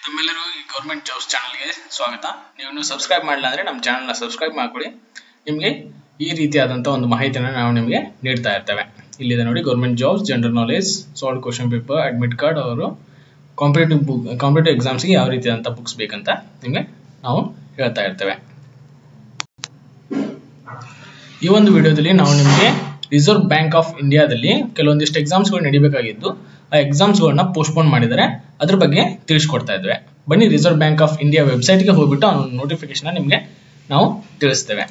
ತಮ್ಮೆಲ್ಲರೂ ಈ government jobs ಚಾನಲ್ಗೆ ಸ್ವಾಗತ ನೀವು ಇನ್ನೂ ಸಬ್ಸ್ಕ್ರೈಬ್ ಮಾಡಿಲ್ಲ ಅಂದರೆ ನಮ್ಮ ಚಾನಲ್ನ ಸಬ್ಸ್ಕ್ರೈಬ್ ಮಾಡ್ಕೊಳ್ಳಿ ನಿಮಗೆ ಈ ರೀತಿಯಾದಂಥ ಒಂದು ಮಾಹಿತಿಯನ್ನು ನಾವು ನಿಮಗೆ ನೀಡ್ತಾ ಇರ್ತೇವೆ ಇಲ್ಲಿದೆ ನೋಡಿ government jobs general knowledge solve question paper admit card ಅವರು ಕಾಂಪಿಟೇಟಿವ್ ಬುಕ್ ಕಾಂಪಿಟೇಟಿವ್ ಎಕ್ಸಾಮ್ಸ್ಗೆ ಯಾವ ರೀತಿಯಾದಂಥ ಬುಕ್ಸ್ ಬೇಕಂತ ನಿಮಗೆ ನಾವು ಹೇಳ್ತಾ ಇರ್ತೇವೆ ಈ ಒಂದು ವಿಡಿಯೋದಲ್ಲಿ ನಾವು ನಿಮಗೆ ರಿಸರ್ವ್ ಬ್ಯಾಂಕ್ ಆಫ್ ಇಂಡಿಯಾದಲ್ಲಿ ಕೆಲವೊಂದಿಷ್ಟು ಎಕ್ಸಾಮ್ಸ್ಗಳು ನಡಿಬೇಕಾಗಿದ್ದು ಆ ಎಕ್ಸಾಮ್ಸ್ಗಳನ್ನ ಪೋಸ್ಟ್ಪೋನ್ ಮಾಡಿದರೆ ಅದ್ರ ಬಗ್ಗೆ ತಿಳಿಸ್ಕೊಡ್ತಾ ಇದ್ವಿ ಬನ್ನಿ ರಿಸರ್ವ್ ಬ್ಯಾಂಕ್ ಆಫ್ ಇಂಡಿಯಾ ವೆಬ್ಸೈಟ್ಗೆ ಹೋಗ್ಬಿಟ್ಟು ಆ ನೋಟಿಫಿಕೇಶನ್ ನಿಮಗೆ ನಾವು ತಿಳಿಸ್ತೇವೆ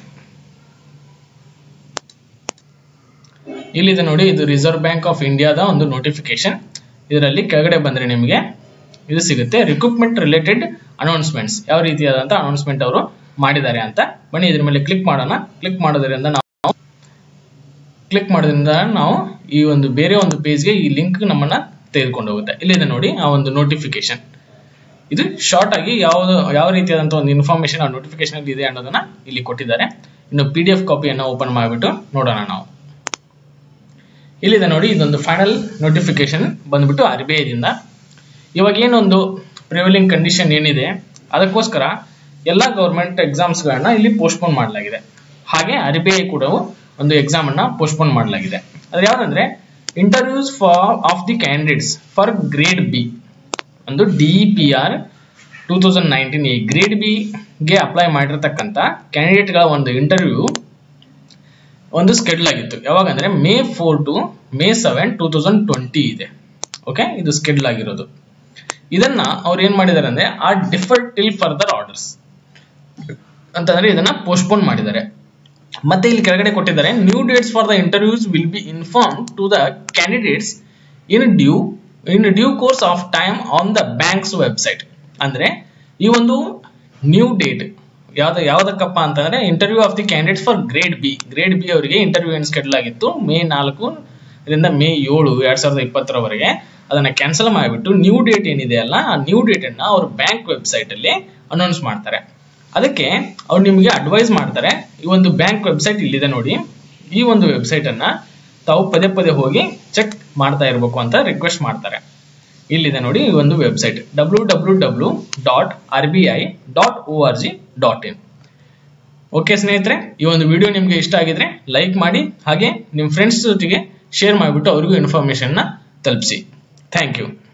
ಇಲ್ಲಿದೆ ನೋಡಿ ಇದು ರಿಸರ್ವ್ ಬ್ಯಾಂಕ್ ಆಫ್ ಇಂಡಿಯಾದ ಒಂದು ನೋಟಿಫಿಕೇಶನ್ ಇದರಲ್ಲಿ ಕೆಳಗಡೆ ಬಂದರೆ ನಿಮಗೆ ಇದು ಸಿಗುತ್ತೆ ರಿಕ್ರೂಟ್ಮೆಂಟ್ ರಿಲೇಟೆಡ್ ಅನೌನ್ಸ್ಮೆಂಟ್ಸ್ ಯಾವ ರೀತಿಯಾದಂಥ ಅನೌನ್ಸ್ಮೆಂಟ್ ಅವರು ಮಾಡಿದ್ದಾರೆ ಅಂತ ಬನ್ನಿ ಇದ್ರ ಮೇಲೆ ಕ್ಲಿಕ್ ಮಾಡೋಣ ಕ್ಲಿಕ್ ಮಾಡೋದ್ರಿಂದ ನಾವು ಕ್ಲಿಕ್ ಮಾಡೋದ್ರಿಂದ ನಾವು ಈ ಒಂದು ಬೇರೆ ಒಂದು ಪೇಜ್ಗೆ ಈ ಲಿಂಕ್ ನಮ್ಮನ್ನ ತೆಗೆದುಕೊಂಡು ಹೋಗುತ್ತೆ ಇಲ್ಲಿದೆ ನೋಡಿ ಆ ಒಂದು ನೋಟಿಫಿಕೇಶನ್ ಇದು ಶಾರ್ಟ್ ಆಗಿ ಯಾವುದು ಯಾವ ರೀತಿಯಾದಂಥ ಒಂದು ಇನ್ಫಾರ್ಮೇಶನ್ ಆ ನೋಟಿಫಿಕೇಶನ್ ಅಲ್ಲಿ ಇದೆ ಅನ್ನೋದನ್ನ ಇಲ್ಲಿ ಕೊಟ್ಟಿದ್ದಾರೆ ಇನ್ನು ಪಿ ಡಿ ಎಫ್ ಕಾಪಿಯನ್ನು ಓಪನ್ ಮಾಡಿಬಿಟ್ಟು ನೋಡೋಣ ನಾವು ಇಲ್ಲಿದೆ ನೋಡಿ ಇದೊಂದು ಫೈನಲ್ ನೋಟಿಫಿಕೇಶನ್ ಬಂದ್ಬಿಟ್ಟು ಆರ್ ಬಿ ಐದಿಂದ ಇವಾಗ ಏನೊಂದು ಪ್ರಿವಲಿಂಗ್ ಕಂಡೀಷನ್ ಏನಿದೆ ಅದಕ್ಕೋಸ್ಕರ ಎಲ್ಲ ಗೌರ್ಮೆಂಟ್ ಎಕ್ಸಾಮ್ಸ್ಗಳನ್ನ ಇಲ್ಲಿ ಪೋಸ್ಟ್ಪೋನ್ ಮಾಡಲಾಗಿದೆ ಹಾಗೆ ಆರ್ ಬಿ ಐ ಕೂಡ ಒಂದು ಎಕ್ಸಾಮ್ ಅನ್ನ ಪೋಸ್ಟ್ಪೋನ್ ಮಾಡಲಾಗಿದೆ ಅದು ಯಾವ್ದಂದ್ರೆ interviews for of the candidates for grade B ಒಂದು D P R two thousand nineteen ಈ ಗ್ರೇಡ್ ಬಿ ಗೆ ಅಪ್ಲೈ ಮಾಡಿರ್ತಕ್ಕಂಥ ಕ್ಯಾಂಡಿಡೇಟ್ಗಳ ಒಂದು ಇಂಟರ್ವ್ಯೂ ಒಂದು ಸ್ಕೆಡ್ಯೂಲ್ ಆಗಿತ್ತು ಯಾವಾಗ ಅಂದ್ರೆ May four to May seven two thousand twenty ಇದೆ ಓಕೆ ಇದು ಸ್ಕೆಡ್ಯೂಲ್ ಆಗಿರೋದು ಇದನ್ನ ಅವ್ರು ಏನ್ ಮಾಡಿದ್ದಾರೆ ಅಂದ್ರೆ ಆ ಡಿಫರ್ ಟಿಲ್ ಫರ್ದರ್ ಆರ್ಡರ್ಸ್ ಅಂತಂದ್ರೆ ಇದನ್ನ ಪೋಸ್ಟ್ಪೋನ್ ಮಾಡಿದ್ದಾರೆ ಮತ್ತೆ ಇಲ್ಲಿ ಕೆಳಗಡೆ ಕೊಟ್ಟಿದ್ದಾರೆ new dates for the interviews will be inform to the candidates in due in due course of time on the banks website ಅಂದ್ರೆ ಈ ಒಂದು ನ್ಯೂ ಡೇಟ್ ಯಾವ್ದು ಯಾವ್ದಕ್ಕಪ್ಪ ಅಂತಂದ್ರೆ interview of the candidate for grade B grade B ಅವರಿಗೆ interview ಏನು schedule ಆಗಿತ್ತು May ನಾಲ್ಕು ಇದರಿಂದ ಮೇ ಏಳು ಎರಡ್ ಸಾವಿರದ ಇಪ್ಪತ್ತರವರೆಗೆ ಅದನ್ನ ಕ್ಯಾನ್ಸಲ್ ಮಾಡಿಬಿಟ್ಟು ನ್ಯೂ ಡೇಟ್ ಏನಿದೆ ಅಲ್ಲ ಆ ನ್ಯೂ ಡೇಟ್ ಅನ್ನ ಅವ್ರ ಬ್ಯಾಂಕ್ ವೆಬ್ಸೈಟ್ ಅಲ್ಲಿ ಅನೌನ್ಸ್ ಮಾಡ್ತಾರೆ ಅದಕ್ಕೆ ಅವ್ರು ನಿಮಗೆ ಅಡ್ವೈಸ್ ಮಾಡ್ತಾರೆ ಈ ಒಂದು ಬ್ಯಾಂಕ್ ವೆಬ್ಸೈಟ್ ಇಲ್ಲಿದೆ ನೋಡಿ ಈ ಒಂದು ವೆಬ್ಸೈಟ್ ಅನ್ನ ತಾವು ಪದೇ ಪದೇ ಹೋಗಿ ಚೆಕ್ ಮಾಡ್ತಾ ಇರಬೇಕು ಅಂತ ರಿಕ್ವೆಸ್ಟ್ ಮಾಡ್ತಾರೆ ಇಲ್ಲಿದೆ ನೋಡಿ ಈ ಒಂದು website W W W dot R B I dot O R G dot in okay ಸ್ನೇಹಿತರೆ ಈ ಒಂದು ವಿಡಿಯೋ ನಿಮಗೆ ಇಷ್ಟ ಆಗಿದ್ರೆ ಲೈಕ್ ಮಾಡಿ ಹಾಗೆ ನಿಮ್ಮ ಫ್ರೆಂಡ್ಸ್ ಜೊತೆಗೆ ಶೇರ್ ಮಾಡಿಬಿಟ್ಟು ಅವರಿಗೂ ಇನ್ಫಾರ್ಮೇಶನ್ನ ತಲುಪಿಸಿ ಥ್ಯಾಂಕ್ ಯು